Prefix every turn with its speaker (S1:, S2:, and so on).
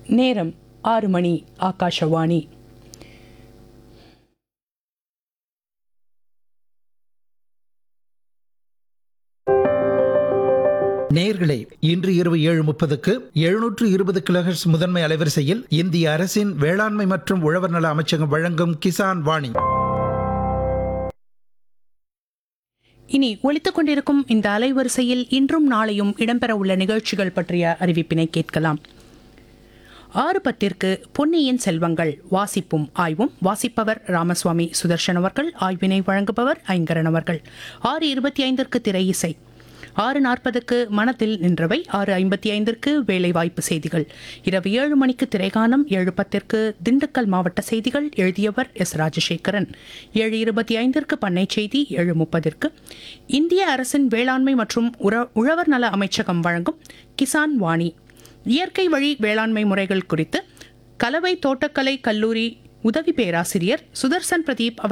S1: நேரம் ஆறு மணி ஆகாஷவாணி
S2: நேயர்களே இன்று இரவு ஏழு முப்பதுக்கு எழுநூற்று இருபது கிலோஹெர்ட்ஸ் முதன்மை அலைவரிசையில் இந்திய அரசின் வேளாண்மை மற்றும் உழவர் நல அமைச்சகம் வழங்கும் கிசான் வாணி
S1: இனி ஒலித்துக் கொண்டிருக்கும் இந்த அலைவரிசையில் இன்றும் நாளையும் இடம்பெறவுள்ள நிகழ்ச்சிகள் பற்றிய அறிவிப்பினை கேட்கலாம் ஆறு பத்திற்கு பொன்னியின் செல்வங்கள் வாசிப்பும் ஆய்வும் வாசிப்பவர் ராமசுவாமி சுதர்ஷன் அவர்கள் ஆய்வினை வழங்குபவர் ஐங்கரன் அவர்கள் ஆறு இருபத்தி ஐந்திற்கு திரை இசை ஆறு நாற்பதுக்கு மனத்தில் நின்றவை ஆறு ஐம்பத்தி ஐந்திற்கு வேலைவாய்ப்பு செய்திகள் இரவு ஏழு மணிக்கு திரைகானம் ஏழு பத்திற்கு திண்டுக்கல் மாவட்ட செய்திகள் எழுதியவர் எஸ் ராஜசேகரன் ஏழு இருபத்தி ஐந்திற்கு பண்ணை செய்தி ஏழு முப்பதிற்கு இந்திய அரசின் வேளாண்மை மற்றும் உற- உழவர் நல அமைச்சகம் வழங்கும் கிசான் வாணி இயற்கை வழி வேளாண்மை முறைகள் குறித்து கலவை தோட்டக்கலை கல்லூரி உதவி பேராசிரியர் சுதர்சன் பிரதீப் அவர்